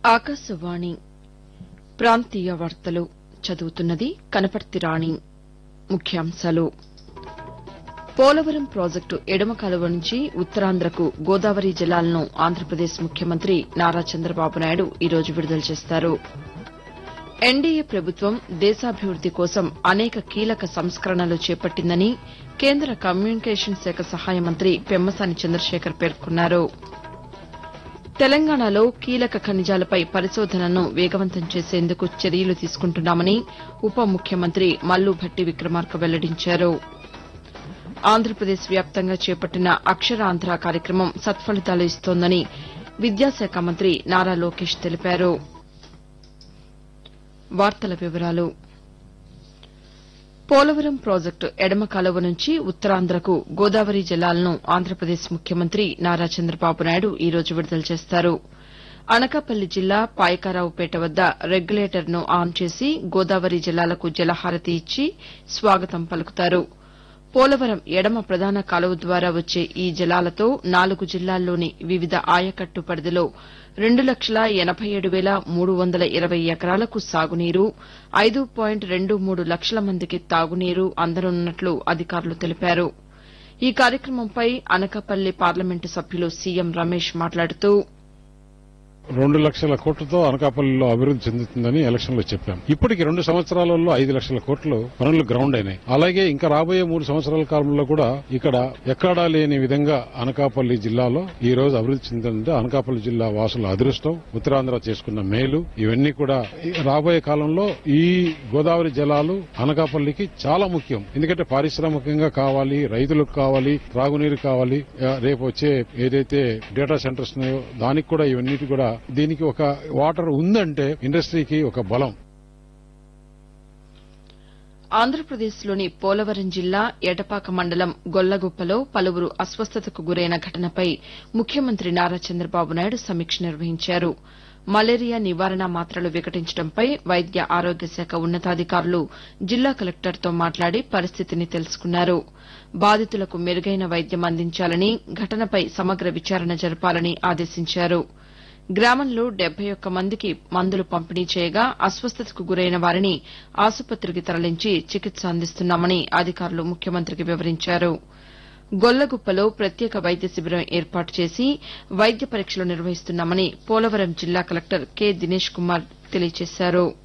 ఆకాశవాణి ప్రాంతీయ వార్తలు చదువుతున్నది కనపర్తి రాణి ముఖ్యాంశాలు పోలవరం ప్రాజెక్టు ఎడమ కాలువ నుంచి ఉత్తరాంధ్రకు గోదావరి జలాలను ఆంధ్రప్రదేశ్ ముఖ్యమంత్రి నారా చంద్రబాబు నాయుడు ఈ రోజు విడుదల చేస్తారు ఎన్డీఏ ప్రభుత్వం దేశాభివృద్ది కోసం అనేక కీలక సంస్కరణలు చేపట్టిందని కేంద్ర కమ్యూనికేషన్ శాఖ సహాయ మంత్రి పెమ్మసాని చంద్రశేఖర్ పేర్కొన్నారు తెలంగాణలో కీలక ఖనిజాలపై పరిశోధనను వేగవంతం చేసేందుకు చర్యలు తీసుకుంటున్నామని ఉప ముఖ్యమంత్రి మల్లు భట్టి విక్రమార్క వెల్లడించారు ఆంధ్రప్రదేశ్ వ్యాప్తంగా చేపట్టిన అక్షరాంధ్ర కార్యక్రమం సత్ఫలితాలు ఇస్తోందని విద్యాశాఖ మంత్రి నారా లోకేష్ తెలిపారు వార్తల వివరాలు పోలవరం ప్రాజెక్టు ఎడమ కాలువ నుంచి ఉత్తరాంధ్రకు గోదావరి జలాలను ఆంధ్రప్రదేశ్ ముఖ్యమంత్రి నారా చంద్రబాబు నాయుడు ఈ రోజు విడుదల చేస్తారు అనకాపల్లి జిల్లా పాయకారావుపేట వద్ద రెగ్యులేటర్ను ఆన్ చేసి గోదావరి జలాలకు జలహారతి ఇచ్చి స్వాగతం పలుకుతారు పోలవరం ఎడమ ప్రధాన కాలువ ద్వారా వచ్చే ఈ జలాలతో నాలుగు జిల్లాల్లోని వివిధ ఆయకట్టు పరిధిలో రెండు లక్షల ఎనబై ఏడు వేల మూడు వందల ఇరవై ఎకరాలకు సాగునీరు ఐదు పాయింట్ రెండు మూడు లక్షల మందికి తాగునీరు అందనున్నట్లు అధికారులు తెలిపారు ఈ కార్యక్రమంపై అనకాపల్లి పార్లమెంటు సభ్యులు సీఎం రమేష్ మాట్లాడుతూ రెండు లక్షల కోట్లతో అనకాపల్లిలో అభివృద్ది చెందుతుందని ఎలక్షన్ లో చెప్పాం ఇప్పటికి రెండు సంవత్సరాలలో ఐదు లక్షల కోట్లు పనులు గ్రౌండ్ అయినాయి అలాగే ఇంకా రాబోయే మూడు సంవత్సరాల కాలంలో కూడా ఇక్కడ ఎక్కడా లేని విధంగా అనకాపల్లి జిల్లాలో ఈ రోజు అభివృద్ది చెందుతుంటే అనకాపల్లి జిల్లా వాసుల అదృష్టం ఉత్తరాంధ్ర చేసుకున్న మేలు ఇవన్నీ కూడా ఈ రాబోయే కాలంలో ఈ గోదావరి జలాలు అనకాపల్లికి చాలా ముఖ్యం ఎందుకంటే పారిశ్రామికంగా కావాలి రైతులకు కావాలి త్రాగునీరు కావాలి ఆ, రేపు వచ్చే ఏదైతే డేటా సెంటర్స్ ఉన్నాయో దానికి కూడా ఇవన్నిటి కూడా దీనికి ఒక వాటర్ ఉందంటే ఇండస్ట్రీకి ఒక బలం ఆంధ్రప్రదేశ్లోని పోలవరం జిల్లా ఎటపాక మండలం గొల్లగుప్పలో పలువురు అస్వస్థతకు గురైన ఘటనపై ముఖ్యమంత్రి నారా చంద్రబాబు నాయుడు సమీక్ష నిర్వహించారు మలేరియా నివారణ మాత్రలు వికటించడంపై వైద్య ఆరోగ్య శాఖ ఉన్నతాధికారులు జిల్లా కలెక్టర్తో మాట్లాడి పరిస్థితిని తెలుసుకున్నారు బాధితులకు మెరుగైన వైద్యం అందించాలని ఘటనపై సమగ్ర విచారణ జరపాలని ఆదేశించారు గ్రామంలో డెబ్బై ఒక్క మందికి మందులు పంపిణీ చేయగా అస్వస్థతకు గురైన వారిని ఆసుపత్రికి తరలించి చికిత్స అందిస్తున్నామని అధికారులు ముఖ్యమంత్రికి వివరించారు గొల్లగుప్పలో ప్రత్యేక వైద్య శిబిరం ఏర్పాటు చేసి వైద్య పరీక్షలు నిర్వహిస్తున్నామని పోలవరం జిల్లా కలెక్టర్ కె దినేష్ కుమార్ తెలియజేశారు